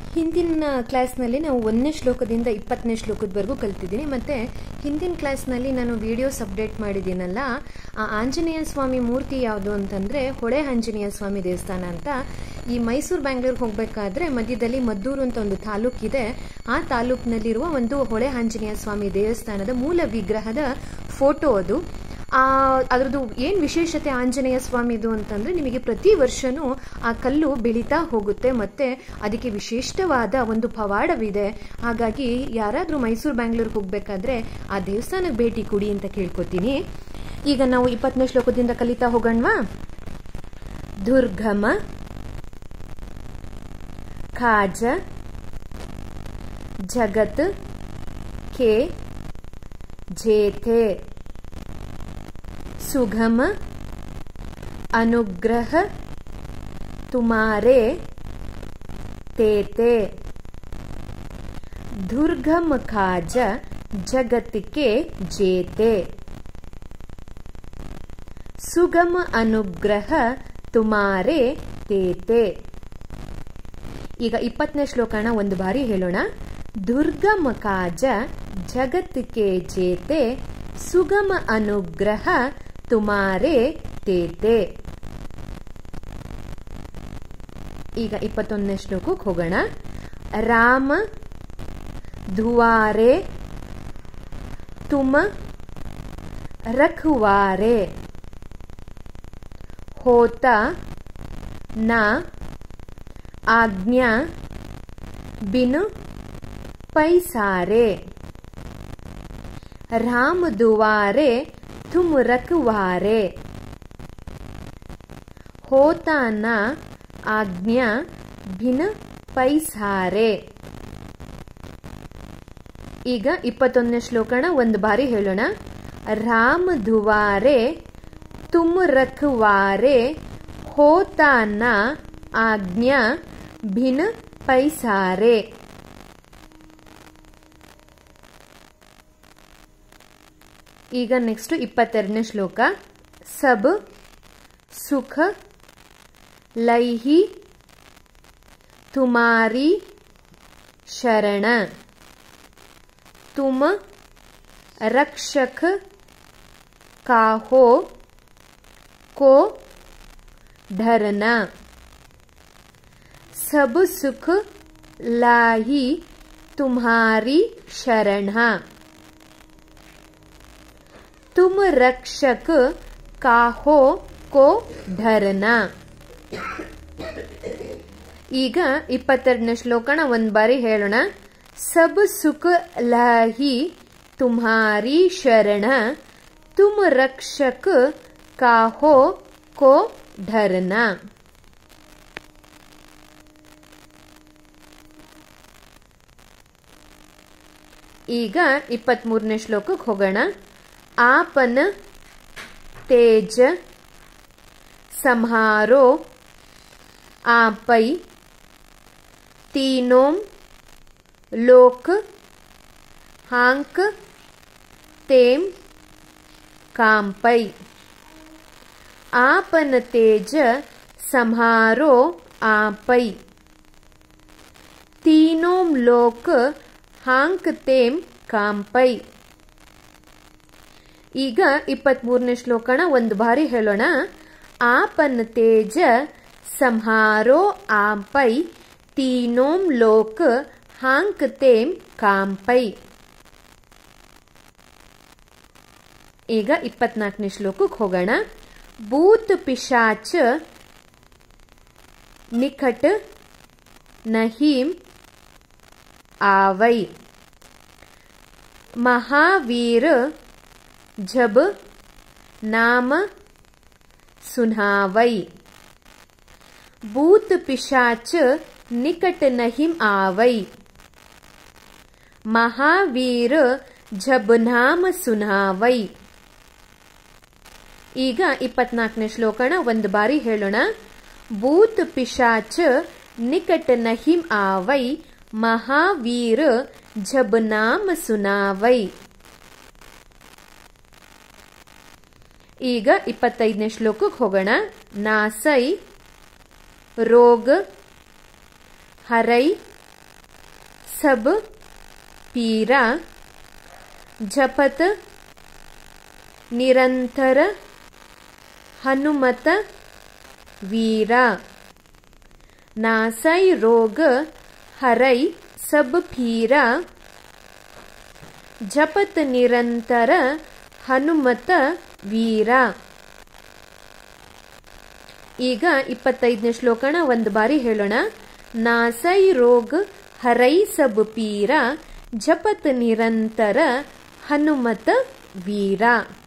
ಹಿಂದಿನ ಕ್ಲಾಸ್ನಲ್ಲಿ ನಾವು ಒಂದನೇ ಶ್ಲೋಕದಿಂದ ಇಪ್ಪತ್ತನೇ ಶ್ಲೋಕದವರೆಗೂ ಕಲ್ತಿದ್ದೀನಿ ಮತ್ತೆ ಹಿಂದಿನ ಕ್ಲಾಸ್ನಲ್ಲಿ ನಾನು ವಿಡಿಯೋಸ್ ಅಪ್ಡೇಟ್ ಮಾಡಿದ್ದೀನಲ್ಲ ಆ ಆಂಜನೇಯ ಸ್ವಾಮಿ ಮೂರ್ತಿ ಯಾವುದು ಅಂತಂದ್ರೆ ಹೊಳೆ ಆಂಜನೇಯ ಸ್ವಾಮಿ ದೇವಸ್ಥಾನ ಅಂತ ಈ ಮೈಸೂರು ಬ್ಯಾಂಗ್ಳೂರ್ಗೆ ಹೋಗ್ಬೇಕಾದ್ರೆ ಮಧ್ಯದಲ್ಲಿ ಮದ್ದೂರು ಅಂತ ಒಂದು ತಾಲೂಕಿದೆ ಆ ತಾಲೂಕಿನಲ್ಲಿರುವ ಒಂದು ಹೊಳೆ ಆಂಜನೇಯ ಸ್ವಾಮಿ ದೇವಸ್ಥಾನದ ಮೂಲ ವಿಗ್ರಹದ ಫೋಟೋ ಅದು ಆ ಅದರದ್ದು ಏನು ವಿಶೇಷತೆ ಆಂಜನೇಯ ಸ್ವಾಮಿದು ಅಂತಂದ್ರೆ ನಿಮಗೆ ಪ್ರತಿ ವರ್ಷನೂ ಆ ಕಲ್ಲು ಬೆಳೀತಾ ಹೋಗುತ್ತೆ ಮತ್ತೆ ಅದಕ್ಕೆ ವಿಶಿಷ್ಟವಾದ ಒಂದು ಪವಾಡವಿದೆ ಹಾಗಾಗಿ ಯಾರಾದರೂ ಮೈಸೂರು ಬ್ಯಾಂಗ್ಳೂರ್ಗೆ ಹೋಗ್ಬೇಕಾದ್ರೆ ಆ ದೇವಸ್ಥಾನಕ್ಕೆ ಭೇಟಿ ಕೊಡಿ ಅಂತ ಕೇಳ್ಕೊತೀನಿ ಈಗ ನಾವು ಇಪ್ಪತ್ತನೇ ಶ್ಲೋಕದಿಂದ ಕಲಿತಾ ಹೋಗೋಣವಾ ದುರ್ಗಮ ಖಾಜ ಜಗತ್ ಕೆ ಜೇಥೆ सुगम अनुग्रह तुम्हारे तेते दुर्गम खाज जगत के जेते सुगम अनुग्रह तुम्हारे ತೇತೆ ಈಗ ಇಪ್ಪತ್ತನೇ ಶ್ಲೋಕನ ಒಂದು ಬಾರಿ ಹೇಳೋಣ ದುರ್ಗಮ ಕಾಜ ಜಗತ್ತಿಗೆ ಜೇತೆ ಸುಗಮ ಅನುಗ್ರಹ ತುಮಾರೆ ತೇತೆ ಈಗ ಇಪ್ಪತ್ತೊಂದನೇ ಶ್ಲೋಕಕ್ಕೆ ಹೋಗೋಣ ರಾಮ ಧುವಾರೆ ತುಮ ರಖವಾರೆ ಹೋತಾ ನಾ ಆಜ್ಞಾ ಬಿನು ಪೈಸಾರೆ राम दुआरे तुम रखवारे होता ना आज्ञा ಭಿನ್ನ ಪೈಸಾರೆ ಈಗ ಇಪ್ಪತ್ತೊಂದನೇ ಶ್ಲೋಕನ ಒಂದು ಬಾರಿ ಹೇಳೋಣ ರಾಮ ದುವಾರೆ ತುಮ್ ರಖವಾರೆ ಹೋತಾ ನಾ ಆಜ್ಞಾ ಭಿನ್ನ ಪೈಸಾರೆ ಈಗ ನೆಕ್ಸ್ಟ್ ಇಪ್ಪತ್ತೆರಡನೇ ಶ್ಲೋಕ ಸಬ್ ಸುಖ ಲೈಹಿ ತುಮಾರಿ ಶರಣ ತುಮ ರಕ್ಷಕ ಕಾಹೋ को ढरना सब सुख लाही तुम्हारी शरण तुम रक्षक काहो को ढरना ಈಗ ಇಪ್ಪತ್ತೆರಡನೇ ಶ್ಲೋಕನ ಒಂದ್ ಬಾರಿ ಹೇಳೋಣ ಸಬ್ ಸುಖ ಲಹಿ ತುಮ್ಹಾರಿ ಶರಣ ತುಮ್ ರಕ್ಷಕ ಕಾಹೋ ಕೋ ಢರನ ಈಗ ಇಪ್ಪತ್ಮೂರನೇ ಶ್ಲೋಕಕ್ಕೆ ಹೋಗೋಣ ಆಪನ ತೇಜ ಸಂಹಾರೋ आपै तीनों लोक हांक तेम कांपै आपन तेज संहारो आपै तीनों लोक ಹಾಂಕ್ ತೇಮ್ ಕಾಂಪೈ ಈಗ ಇಪ್ಪತ್ಮೂರನೇ ಶ್ಲೋಕನ ಒಂದು ಬಾರಿ ಹೇಳೋಣ ಆಪನ್ ತೇಜ ಸಂಹಾರೋ ಆಂಪೈ ತೀನೋಂ ಲೋಕ ಹಾಂಕ್ ತೇಮ್ ಕಾಂಪೈ ಈಗ ಇಪ್ಪತ್ನಾಲ್ಕನೇ ಶ್ಲೋಕಕ್ಕೆ ಹೋಗೋಣ ಭೂತ್ ಪಿಶಾಚ ನಿಕಟ ನಹೀಂ आवै महावीर जब नाम सुनावै भूत पिशाच निकट नहीं आवै महावीर जब नाम सुनावೈ ಈಗ ಇಪ್ಪತ್ನಾಲ್ಕನೇ ಶ್ಲೋಕನ ಒಂದು ಬಾರಿ ಹೇಳೋಣ ಭೂತ್ ಪಿಶಾಚ ನಿಕಟ ನಹಿಂ ಆವೈ ಮಹಾವೀರ ಜಬ್ ನಾಮ ಸುನಾವೈ ಈಗ ಇಪ್ಪತ್ತೈದನೇ ಶ್ಲೋಕಕ್ಕೆ ಹೋಗೋಣ ನಾಸೈ ರೋಗ ಹರೈ सब पीरा जपत निरंतर हनुमत वीरा नासै रोग हरै सब पीरा ಜಪತ್ ನಿರಂತರ ಹನುಮತ ವೀರ ಈಗ ಇಪ್ಪತ್ತೈದನೇ ಶ್ಲೋಕನ ಒಂದು ಬಾರಿ ಹೇಳೋಣ ನಾಸೈ ರೋಗ್ ಹರೈ ಸಬ್ ಪೀರ ಜಪತ್ ನಿರಂತರ ಹನುಮತ ವೀರ